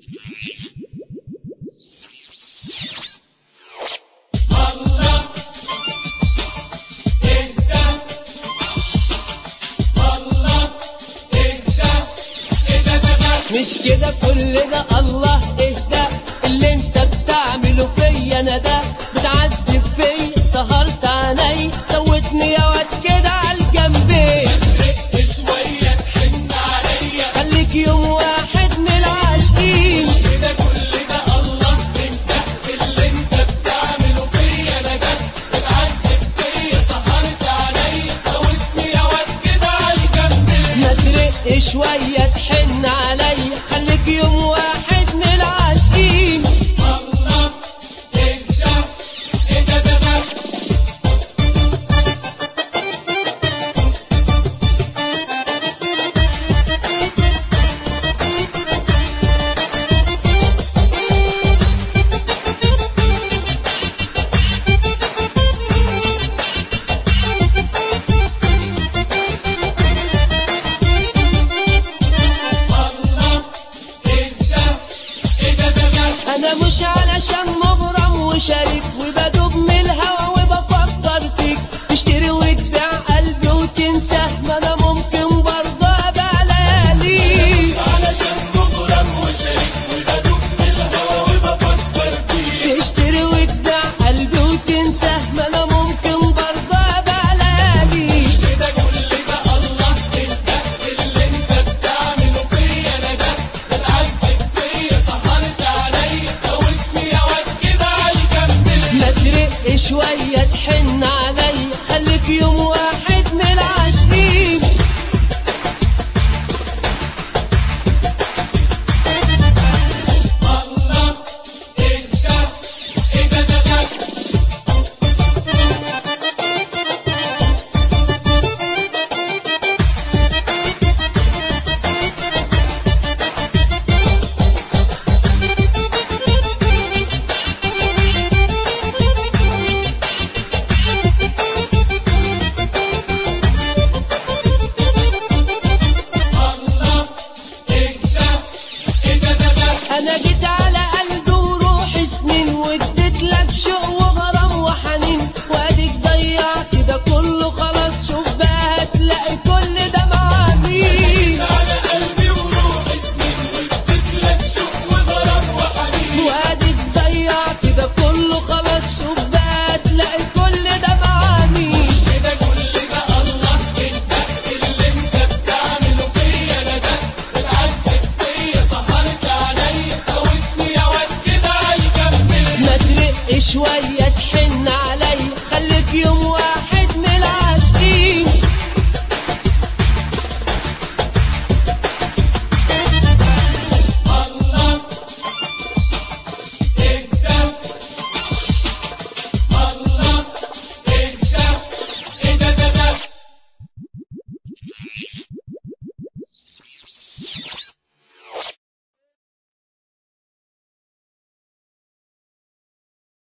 مش كده كل ده الله اهدى اللي انت بتعمله فيا انا ده بتعذب فيا سهرت عيني سوتني يا واد كده على الجنبين شوية تحن عليا خليك يوم واحد من العاشقين كده كل ده الله انت اللي انت بتعمله فيا انا ده بتعذب فيا سهرت عليا سوتني يا واد كده على الجنب ما ترق شوية تحن عليا خليك يوم واحد من العاشقين الله انت ايه ده ده ده الله انت ايه ده ده ده انا مش علشان مغرم وشريك وبدوب من الهوى وبفكر فيك تشتري وتبيع قلبي وتنسى ما انا ممكن برضه ابقى ليالي علشان مغرم وشريك وبدوب من الهوا وبفكر فيك تشتري وتبيع قلبي وتنسى ما انا ممكن برضه ابقى ليالي كده كل ده الله انت اللي انت بتعمله فيا انا ده بتعذب فيا سهرت عليا سوتني يا واد كده على الجنب ما ترق شوية تحن عليا خليك يوم واحد من العاشقين الله انت ايه ده ده ده الله انت ايه ده ده ده انا جيت على قلبي وروحي سنين واديت لك شوق